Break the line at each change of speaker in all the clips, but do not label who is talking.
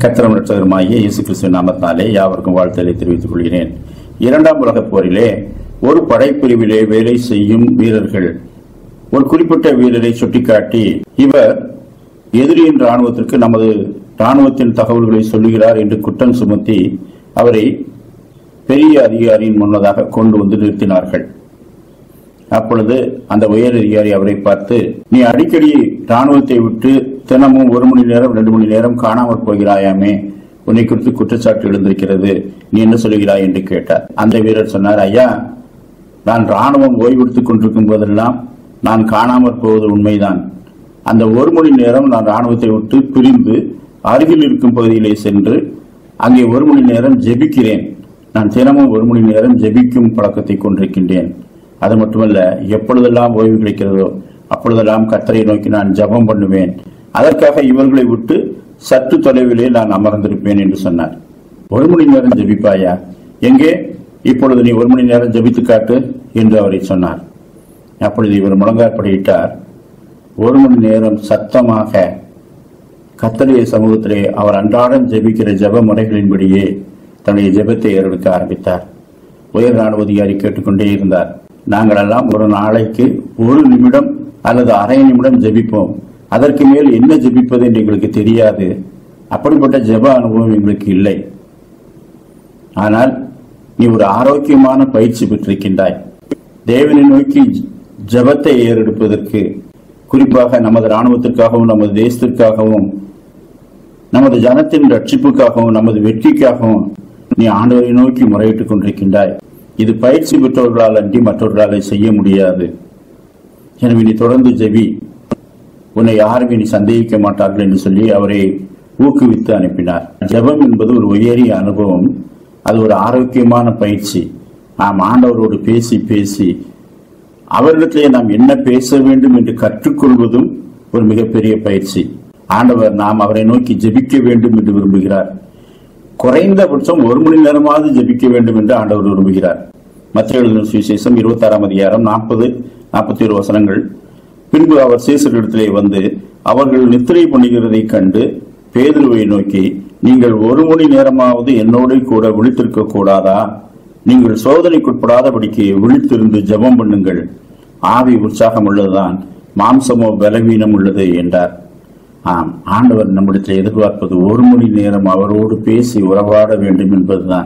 கத்திரம் ரட்சகருமாகிய இயேசு கிறிஸ்து நாமத்தினாலே யாவருக்கும் வாழ்த்தலை தெரிவித்துக் கொள்கிறேன் இரண்டாம் உலகப் போரிலே ஒரு படைப்பிரிவிலே வேலை செய்யும் வீரர்கள் ஒரு குறிப்பிட்ட வீரரை சுட்டிக்காட்டி இவர் எதிரியின் ராணுவத்திற்கு நமது ராணுவத்தின் தகவல்களை சொல்லுகிறார் என்று குற்றம் சுமத்தி அவரை பெரிய அதிகாரியின் முன்னதாக கொண்டு வந்து நிறுத்தினார்கள் அப்பொழுது அந்த உயர் அதிகாரி அவரை பார்த்து நீ அடிக்கடி ராணுவத்தை விட்டு தினமும் ஒரு மணி நேரம் ரெண்டு மணி நேரம் காணாமற் போகிறாயாமே உன்னை குறித்து குற்றச்சாட்டு எழுந்திருக்கிறது நீ என்ன சொல்லுகிறாய் என்று கேட்டார் அந்த வீரர் சொன்னார் ஐயா நான் ராணுவம் ஓய்வெடுத்துக் கொண்டிருக்கும் போதெல்லாம் நான் காணாமற் போவது உண்மைதான் அந்த ஒரு மணி நேரம் நான் ராணுவத்தை விட்டு பிரிந்து அருகில் இருக்கும் பகுதியிலே சென்று அங்கே ஒரு மணி நேரம் ஜெபிக்கிறேன் நான் தினமும் ஒரு மணி நேரம் ஜெபிக்கும் பழக்கத்தை கொண்டிருக்கின்றேன் அது மட்டுமல்ல எப்பொழுதெல்லாம் ஓய்வு கிடைக்கிறதோ அப்பொழுதெல்லாம் கத்தரை நோக்கி நான் ஜெபம் பண்ணுவேன் அதற்காக இவர்களை விட்டு சற்று தொலைவிலே நான் அமர்ந்திருப்பேன் என்று சொன்னார் ஒரு மணி நேரம் ஜெபிப்பாயா எங்கே இப்பொழுது நீ ஒரு மணி நேரம் ஜெபித்து காட்டு என்று அவரை சொன்னார் அப்பொழுது இவர் முழங்காற்படியிட்டார் ஒரு மணி நேரம் சத்தமாக கத்தடைய சமூகத்திலே அவர் அன்றாடம் ஜெபிக்கிற ஜெப முறைகளின்படியே தன்னுடைய ஜெபத்தை ஏறெடுக்க ஆரம்பித்தார் உயர் ராணுவ அதிகாரி கேட்டுக்கொண்டே இருந்தார் நாங்கள் எல்லாம் ஒரு நாளைக்கு ஒரு நிமிடம் அல்லது அரை நிமிடம் ஜெபிப்போம் அதற்கு மேல் என்ன ஜெபிப்பது என்று எங்களுக்கு தெரியாது அப்படிப்பட்ட ஜெப அனுபவம் எங்களுக்கு இல்லை ஆனால் நீ ஒரு ஆரோக்கியமான பயிற்சி பெற்றிருக்கின்றாய் தேவனை நோக்கி ஜெபத்தை ஏறெடுப்பதற்கு குறிப்பாக நமது ராணுவத்திற்காகவும் நமது தேசத்திற்காகவும் நமது ஜனத்தின் ரட்சிப்புக்காகவும் நமது வெற்றிக்காகவும் நீ ஆண்டவரை நோக்கி முறையிட்டுக் கொண்டிருக்கின்றாய் இது பயிற்சி பெற்றவர்களால் அன்றி மற்றவர்களால் செய்ய முடியாது எனவே நீ தொடர்ந்து ஜெபி உன்னை யாரும் இனி சந்தேகிக்க மாட்டார்கள் என்று சொல்லி அவரை ஊக்குவித்து அனுப்பினார் ஜெபம் என்பது ஒரு உயரிய அனுபவம் அது ஒரு ஆரோக்கியமான பயிற்சி நாம் ஆண்டவரோடு பேசி பேசி அவரிடத்திலே நாம் என்ன பேச வேண்டும் என்று கற்றுக்கொள்வதும் ஒரு மிகப்பெரிய பயிற்சி ஆண்டவர் நாம் அவரை நோக்கி ஜெபிக்க வேண்டும் என்று விரும்புகிறார் குறைந்தபட்சம் ஒரு மணி நேரமாவது ஜெபிக்க வேண்டும் என்று ஆண்டவர் விரும்புகிறார் மத்திய எழுதின சுவிசேஷம் இருபத்தி ஆறாம் அதிகாரம் நாற்பது நாற்பத்தி ஒரு வசனங்கள் பின்பு அவர் சீசரிடத்திலே வந்து அவர்கள் நித்திரை பண்ணுகிறதைக் கண்டு பேதுருவை நோக்கி நீங்கள் ஒரு மணி நேரமாவது என்னோடு கூட விழித்திருக்க கூடாதா நீங்கள் சோதனைக்குட்படாதபடிக்கு விழித்திருந்து ஜெபம் பண்ணுங்கள் ஆவி உற்சாகம் உள்ளதுதான் மாம்சமோ பலவீனம் உள்ளது என்றார் ஆம் ஆண்டவர் நம்மிடத்தில் எதிர்பார்ப்பது ஒரு மணி நேரம் அவரோடு பேசி உறவாட வேண்டும் என்பதுதான்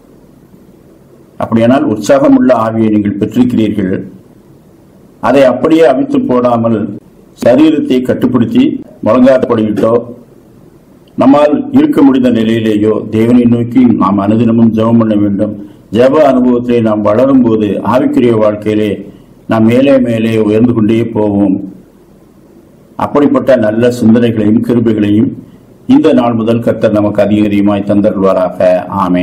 அப்படியானால் உற்சாகம் உள்ள ஆவியை நீங்கள் பெற்றிருக்கிறீர்கள் அதை அப்படியே அவித்து போடாமல் சரீரத்தை கட்டுப்படுத்தி முழங்காற்படியிட்டோ நம்மால் இருக்க முடிந்த நிலையிலேயோ தேவனை நோக்கி நாம் அனுதினமும் ஜெபம் பண்ண வேண்டும் ஜெப அனுபவத்திலே நாம் வளரும் போது ஆவிக்குரிய வாழ்க்கையிலே நாம் மேலே மேலே உயர்ந்து கொண்டே போவோம் அப்படிப்பட்ட நல்ல சிந்தனைகளையும் கிருபைகளையும் இந்த நாள் முதல் கர்த்தர் நமக்கு அதிகரிகமாய் தந்தருவாராக ஆமே